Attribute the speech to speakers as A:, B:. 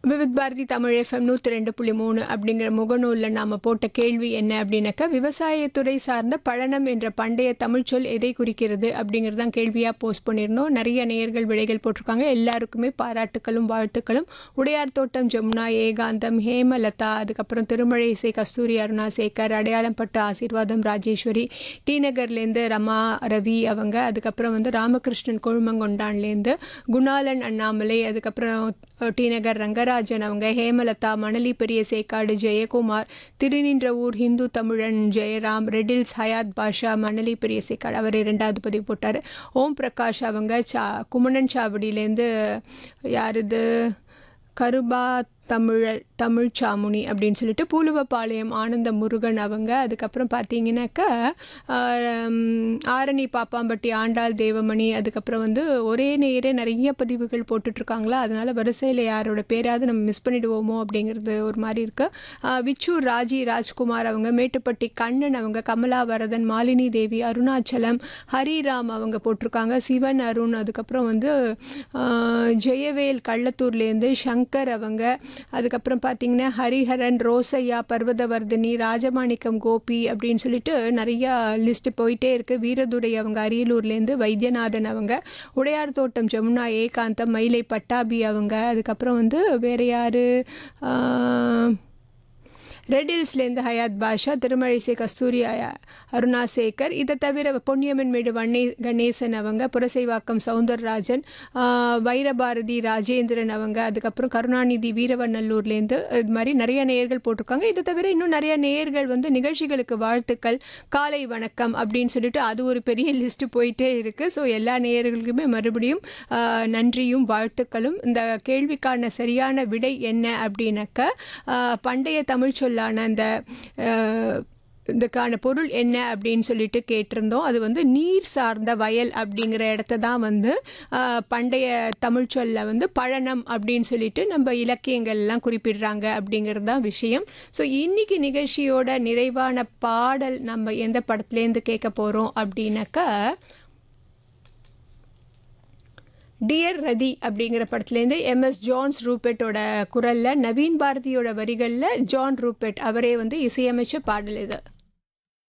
A: Vividh Bharathi Tamil FM நூற்றி ரெண்டு புள்ளி மூணு அப்படிங்கிற முகநூலில் நாம் போட்ட கேள்வி என்ன அப்படின்னாக்கா விவசாயத்துறை சார்ந்த பழனம் என்ற பண்டைய தமிழ்ச்சொல் எதை குறிக்கிறது அப்படிங்கிறது தான் கேள்வியாக போஸ்ட் பண்ணியிருந்தோம் நிறைய நேயர்கள் விடைகள் போட்டிருக்காங்க எல்லாருக்குமே பாராட்டுக்களும் வாழ்த்துக்களும் உடையார் தோட்டம் ஜமுனா ஏகாந்தம் ஹேமலதா அதுக்கப்புறம் திருமழை இசை கஸ்தூரி அருணா சேகர் அடையாளம் பட்டு ஆசீர்வாதம் ராஜேஸ்வரி டி நகர்லேருந்து ரமா ரவி அவங்க அதுக்கப்புறம் வந்து ராமகிருஷ்ணன் கொழுமங்கொண்டான்லேருந்து குணாலன் அண்ணாமலை அதுக்கப்புறம் டி நகர் ரங்கராஜன் அவங்க ஹேமலதா மணலி பெரிய சேக்காடு ஜெயக்குமார் திருநின்ற ஊர் ஹிந்து தமிழன் ஜெயராம் ரெடில்ஸ் ஹயாத் பாஷா மணலி பெரிய சேக்காடு அவர் இரண்டாவது பதிவு போட்டார் ஓம் பிரகாஷ் அவங்க சா குமணன் சாவடியிலேருந்து யார் இது கருபா தமிழ தமிழ் சாமுனி அப்படின்னு சொல்லிட்டு பூலுவப்பாளையம் ஆனந்த முருகன் அவங்க அதுக்கப்புறம் பார்த்தீங்கன்னாக்கா ஆம், ஆரணி பாப்பாம்பட்டி ஆண்டாள் தேவமணி அதுக்கப்புறம் வந்து ஒரே நேரே நிறைய பதிவுகள் போட்டுட்ருக்காங்களா அதனால் வரிசையில் யாரோட பேராவது நம்ம மிஸ் பண்ணிடுவோமோ அப்படிங்கிறது ஒரு மாதிரி இருக்குது விச்சூர் ராஜி ராஜ்குமார் அவங்க மேட்டுப்பட்டி கண்ணன் அவங்க கமலாவரதன் மாலினி தேவி அருணாச்சலம் ஹரிராம் அவங்க போட்டிருக்காங்க சிவன் அருண் அதுக்கப்புறம் வந்து ஆ, ஜெயவேல் கள்ளத்தூர்லேருந்து சங்கர் அவங்க அதுக்கப்புறம் பார்த்தீங்கன்னா ஹரிஹரன் ரோசையா பர்வதவர்தினி ராஜமாணிக்கம் கோபி அப்படின்னு சொல்லிட்டு நிறையா லிஸ்ட் போயிட்டே இருக்குது வீரதுரை அவங்க அரியலூர்லேருந்து வைத்தியநாதன் அவங்க உடையார் தோட்டம் ஜமுனா ஏகாந்தம் மயிலை பட்டாபி அவங்க அதுக்கப்புறம் வந்து வேறு யார் ரெட் ஹில்ஸ்லேருந்து ஹயாத் பாஷா திருமழிசை கஸ்தூரி அ- அருணா சேகர் இதை தவிர பொன்னியம்மன் மேடு வண்ணே கணேசன் அவங்க புரசைவாக்கம் சவுந்தரராஜன் ஆ, வைரபாரதி ராஜேந்திரன் அவங்க அதுக்கப்புறம் கருணாநிதி வீரவநல்லூர்லேருந்து இது மாதிரி நிறைய நேயர்கள் போட்டிருக்காங்க இதை தவிர இன்னும் நிறைய நேயர்கள் வந்து நிகழ்ச்சிகளுக்கு வாழ்த்துக்கள் காலை வணக்கம் அப்படின்னு சொல்லிட்டு அது ஒரு பெரிய லிஸ்ட் போயிட்டே இருக்குது ஸோ எல்லா நேயர்களுக்குமே மறுபடியும் ஆ, நன்றியும் வாழ்த்துக்களும் இந்த கேள்விக்கான சரியான விடை என்ன அப்படின்னாக்க ஆ, பண்டைய தமிழ் சொல்லான அந்த ஆ, இதுக்கான பொருள் என்ன அப்படின்னு சொல்லிட்டு கேட்டிருந்தோம் அது வந்து நீர் சார்ந்த வயல் அப்படிங்கிற இடத்த தான் வந்து ஆ, பண்டைய தமிழ் சொல்ல வந்து பழனம் அப்படின்னு சொல்லிட்டு நம்ம இலக்கியங்கள்லாம் குறிப்பிடுறாங்க அப்படிங்கிறது தான் விஷயம் ஸோ இன்னைக்கு நிகழ்ச்சியோட நிறைவான பாடல் நம்ம எந்த படத்துலேருந்து கேட்க போகிறோம் அப்படின்னாக்கா டியர் ரதி அப்படிங்கிற படத்துலேருந்து எம்எஸ் ஜான்ஸ் ரூபெட்டோட குரலில் நவீன் பாரதியோட வரிகளில் ஜான் ரூபெட் அவரே வந்து இசையமைச்ச பாடல் இது